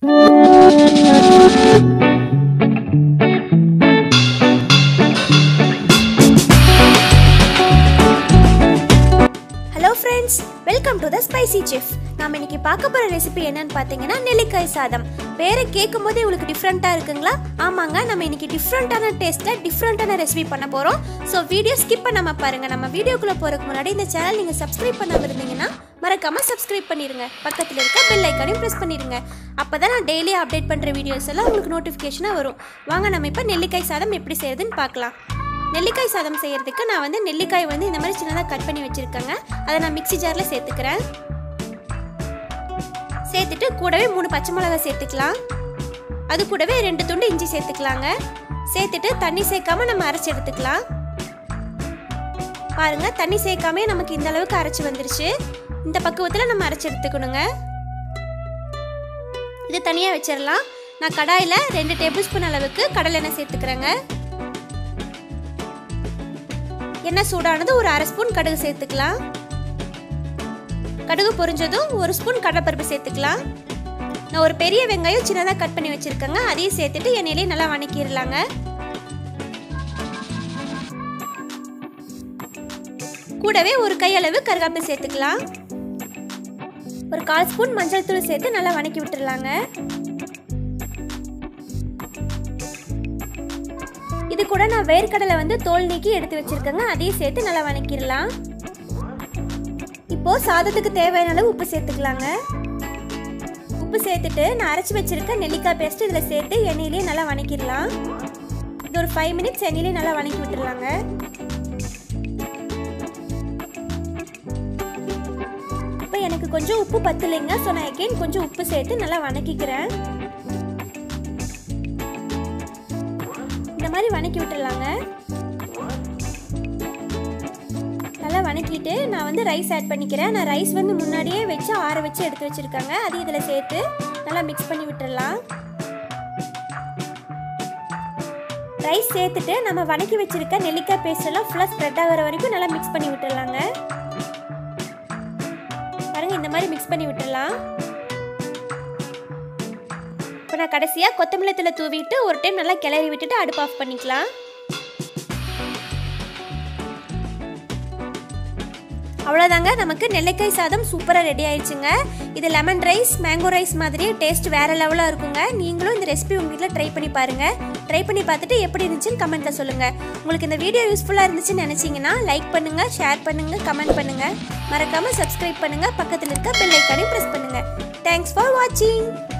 hello friends welcome to the spicy chef நாம இன்னைக்கு பார்க்க போற ரெசிபி என்னன்னு பார்த்தீங்கன்னா நெல்லிக்காய் சாதம் பேரை கேட்கும் போதே உங்களுக்கு டிஃப்ரெண்ட்டாக இருக்குங்களா ஆமாங்க நம்ம இன்னைக்கு டிஃப்ரெண்ட்டான டேஸ்ட்டில் டிஃப்ரெண்ட்டான ரெசிபி பண்ண போகிறோம் ஸோ வீடியோ ஸ்கிப் பண்ணாம பாருங்க நம்ம வீடியோக்குள்ளே போகிறதுக்கு முன்னாடி இந்த சேனல் நீங்கள் சப்ஸ்கிரைப் பண்ணாம இருந்தீங்கன்னா மறக்காம சப்ஸ்கிரைப் பண்ணிடுங்க பக்கத்தில் இருக்க பெல் ஐக்கானையும் ப்ரெஸ் பண்ணிடுங்க அப்போ தான் நான் டெய்லி அப்டேட் பண்ணுற வீடியோஸ் எல்லாம் உங்களுக்கு நோட்டிஃபிகேஷனாக வரும் வாங்க நம்ம இப்போ நெல்லிக்காய் சாதம் எப்படி செய்யறதுன்னு பார்க்கலாம் நெல்லிக்காய் சாதம் செய்யறதுக்கு நான் வந்து நெல்லிக்காய் வந்து இந்த மாதிரி சின்னதாக கட் பண்ணி வச்சுருக்கேங்க அதை நான் மிக்ஸி ஜாரில் சேர்த்துக்கிறேன் சேர்த்துட்டு கூடவே மூணு பச்சை மிளகாய் சேர்த்துக்கலாம் அது கூடவே ரெண்டு துண்டு இஞ்சி சேர்த்துக்கலாங்க சேர்த்துட்டு தண்ணி சேர்க்காம நம்ம அரைச்சி எடுத்துக்கலாம் பாருங்க தண்ணி சேர்க்காமே நமக்கு இந்த அளவுக்கு அரைச்சி வந்துருச்சு இந்த பக்குவத்தில் நம்ம அரைச்சி எடுத்துக்கணுங்க இது தனியாக வச்சிடலாம் நான் கடாயில் ரெண்டு டேபிள் ஸ்பூன் அளவுக்கு கடலை எண்ணெய் சேர்த்துக்கிறேங்க எண்ணெய் சூடானது ஒரு அரை ஸ்பூன் கடுகு சேர்த்துக்கலாம் கடுகு பொரிஞ்சதும் ஒரு ஸ்பூன் கடலைப்பருப்பு சேர்த்துக்கலாம் நான் ஒரு பெரிய வெங்காயம் சின்னதாக கட் பண்ணி வச்சுருக்கேங்க அதையும் சேர்த்துட்டு எண்ணெயிலே நல்லா வணக்கிடலாங்க கூடவே ஒரு கையளவு கருகாப்பில் சேர்த்துக்கலாம் ஒரு கால் ஸ்பூன் மஞ்சள் தூள் சேர்த்து நல்லா வணக்கி விட்டுடலாங்க இது கூட நான் வேர்க்கடலை வந்து தோல் நீக்கி எடுத்து வச்சிருக்கேங்க அதையும் சேர்த்து நல்லா வணக்கிடலாம் இப்போ சாதத்துக்கு தேவையான அளவு உப்பு சேர்த்துக்கலாங்க உப்பு சேர்த்துட்டு நான் அரைச்சி வச்சிருக்க நெல்லிக்காய் பேஸ்ட் இதில் சேர்த்து எண்ணெயிலேயே நல்லா வணக்கிடலாம் இது ஒரு ஃபைவ் மினிட்ஸ் எண்ணெயிலே நல்லா வணக்கி விட்டுடலாங்க இப்போ எனக்கு கொஞ்சம் உப்பு பத்தலைங்க ஸோ நான் எகெயின் கொஞ்சம் உப்பு சேர்த்து நல்லா வணக்கிக்கிறேன் இந்த மாதிரி வணக்கி விட்டுடலாங்க நல்லா வணக்கிட்டு நான் வந்து ரைஸ் ஆட் பண்ணிக்கிறேன் நான் ரைஸ் வந்து முன்னாடியே வச்சு ஆற வச்சு எடுத்து வச்சுருக்காங்க அதையும் இதில் சேர்த்து நல்லா மிக்ஸ் பண்ணி விட்டுடலாம் ரைஸ் சேர்த்துட்டு நம்ம வணக்கி வச்சுருக்க நெல்லிக்காய் பேஸ்ட் எல்லாம் ஃபுல்லாக ஸ்ப்ரெட் ஆகிற வரைக்கும் நல்லா மிக்ஸ் பண்ணி விட்டுடலாங்க பாருங்கள் இந்த மாதிரி மிக்ஸ் பண்ணி விட்டுடலாம் இப்போ நான் கடைசியாக கொத்தமல்லி தூளை தூவிட்டு ஒரு டைம் நல்லா கிளறி விட்டுட்டு அடுப்பு ஆஃப் பண்ணிக்கலாம் அவ்வளோதாங்க நமக்கு நெல்லிக்காய் சாதம் சூப்பராக ரெடி ஆயிடுச்சுங்க இது லெமன் ரைஸ் மேங்கோ ரைஸ் மாதிரியே டேஸ்ட் வேறு லெவலாக இருக்குங்க நீங்களும் இந்த ரெசிபி உங்கள் வீட்டில் ட்ரை பண்ணி பாருங்கள் ட்ரை பண்ணி பார்த்துட்டு எப்படி இருந்துச்சுன்னு கமெண்ட்டில் சொல்லுங்கள் உங்களுக்கு இந்த வீடியோ யூஸ்ஃபுல்லாக இருந்துச்சுன்னு நினச்சிங்கன்னா லைக் பண்ணுங்கள் ஷேர் பண்ணுங்கள் கமெண்ட் பண்ணுங்கள் மறக்காமல் சப்ஸ்கிரைப் பண்ணுங்கள் பக்கத்தில் இருக்க பெல் ஐக்கானையும் ப்ரெஸ் பண்ணுங்கள் தேங்க்ஸ் ஃபார் வாட்சிங்